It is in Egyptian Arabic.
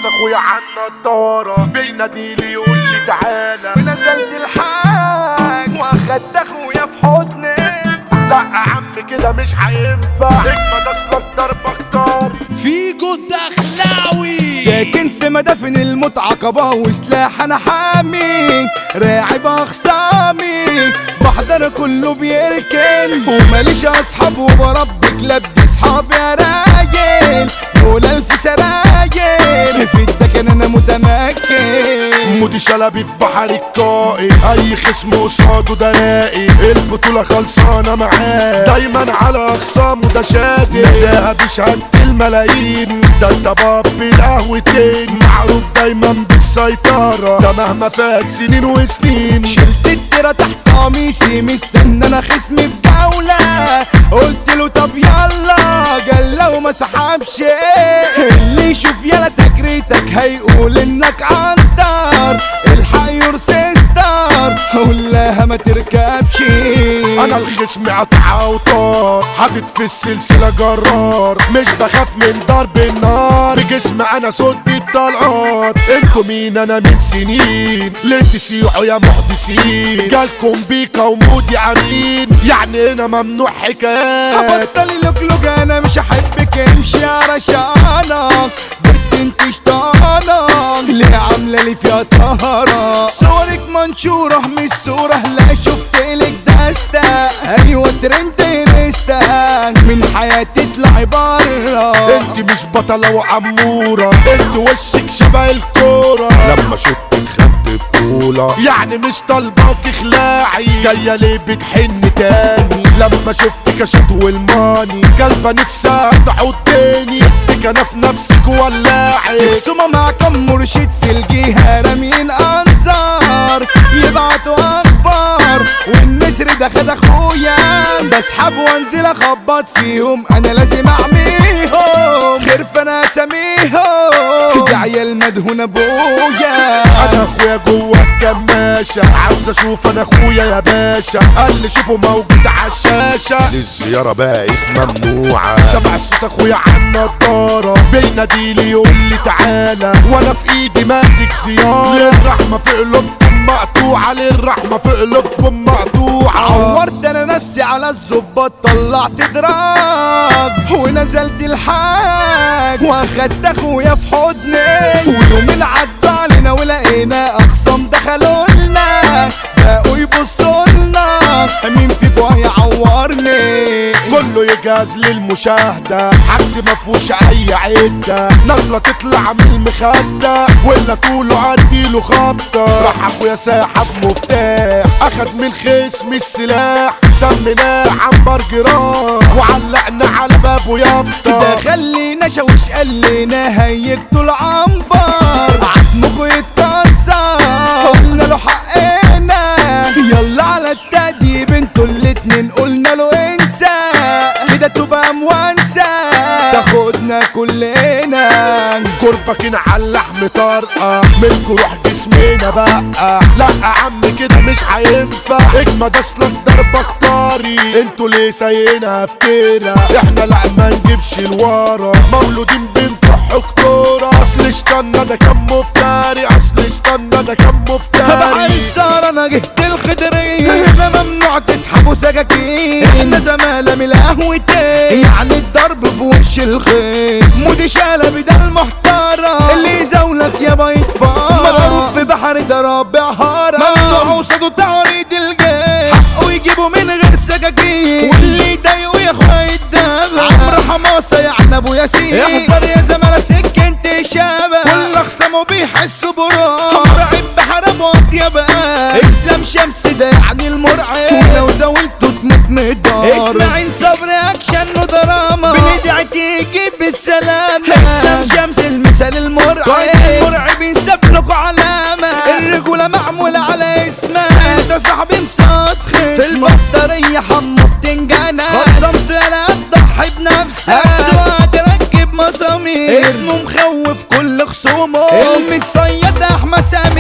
اخويا عنا الدارة بيناديلي يقول لي تعالى ونزلت الحاج واخدت اخويا في حضني لا يا عم كده مش هينفع اجمد اصلك ضربك طاري فيجو الدخلاوي ساكن في مدافن المتعقبة وسلاح انا حامي راعب اخصامي بحضر كله بيركن وماليش اصحاب وبربي كلاب دي اصحابي يا راجل دول الف سراجل في الدكن انا متمكن مودي شلبي في بحر القائد اي خصم قصاده ده راقي البطولة خلصانة معاه دايما على اخصامه ده شادي نزاهة بشهادة الملايين ده انت باب القهوتين معروف دايما بالسيطرة ده مهما فات سنين وسنين شلت التيرة تحت قميصي مستنى انا خصمي بجولة قلت له طب يلا قال لو ما سحبش اللي يشوف يلا تجريتك هيقول انك عنتر الحق يور سيستر قول لها ما تركبش انا الخصم قطع اوتار حاطط في السلسلة جرار مش بخاف من ضرب النار بجسم انا صوت الطلقات انتوا مين انا من سنين ليه تسيحوا يا محدثين جالكم بيكا ومودي امين يعني هنا ممنوع حكايات بطلي لوك انا مش احبك امشي يا رشانك بنت انت شطانك ليه عامله لي فيها طهرة صورك منشورة مش صورة لا شفت لك دستة ايوه ترند انستا من حياتي اطلعي بره انت مش بطلة وعمورة انت وشك شبه الكورة لما شفتك خدت بطولة يعني مش طالباك خلاعي جاية ليه بتحن تاني لما شفتك اشت والماني كلبة نفسها تعود تاني سبتك انا في نفسك ولاعي خصومة مع كم مرشد في الجهة رامين انظار يبعتوا اخبار والنسر ده خد اخويا بسحب وانزل اخبط فيهم انا لازم اعميهم خرف انا اسميهم ده عيال مدهون ابويا انا اخويا جوه الكماشة عاوز اشوف انا اخويا يا باشا قال لي شوفه موجود على الشاشة الزيارة بقت ممنوعة سمع صوت اخويا عن نضارة بيناديلي يقول لي تعالى وانا في ايدي ماسك سيارة للرحمة في قلوبكم مقطوعة للرحمة في قلوبكم مقطوعة عورت انا نفسي على الظباط طلعت دراج ونزلت الحاج واخدت اخويا في حضني ويومين عدوا علينا ولقينا اخصام دخلوا لنا بقوا يبصوا لنا مين فيكوا هيعورني كله يجهز للمشاهدة حجز مفهوش أي عدة نازلة تطلع من المخدة ولا طوله عديله خبطة راح أخويا ساحب مفتاح أخد من الخصم السلاح سميناه عنبر جراح وعلقنا على بابه يافطة ده خلينا شوش قال لنا هيكتوا العنبر عزمكوا يتكسر قلنا له حقنا يلا على التأديب انتوا الاتنين قلنا له انسى كده تبقى موانسة تاخدنا كلنا كربك على اللحم طرقة منكو روح جسمنا بقى لا يا عم كده مش هينفع اجمد اصلك ضربك طاري انتوا ليه سايقينها افترا احنا لا ما نجيبش لورا مولودين بنكح كتورة اصل اشتنا ده كان مفتري اصل اشتنا ده كان بحر مفتري السهر انا جهت الخضرية احنا ممنوع تسحبوا سكاكين احنا زمالة من القهوتين يعني الضرب في وش الخيط مودي شلبي ده المحترم اللي يزاولك يابا يتفار مضروب في بحر ده رابع هرم ممنوع قصاده تعريض الجيش حقه يجيبه من غير سكاكين واللي يضايقه يا اخويا يتدبر عمرو حماسة يعني ابو ياسين احذر يا زمالة سكنت شبه كل اخصامه بيحسوا براب مرعب بحرمات يا بقى اسلام شمس ده يعني المرعب ولو زاولته تموت مدار اسماعيل صبري اكشن ودراما بندعي تيجي بالسلامة اسلام شمس المثال المرعب المرعب ينسب لكوا علامة الرجولة معمولة على اسمها ده صاحبي مصدخ في البطارية حمو بتنجانة خصمت انا اضحي بنفسك اسوأ تركب مسامير اسمه مخوف كل خصومه المتصيد احمد سامي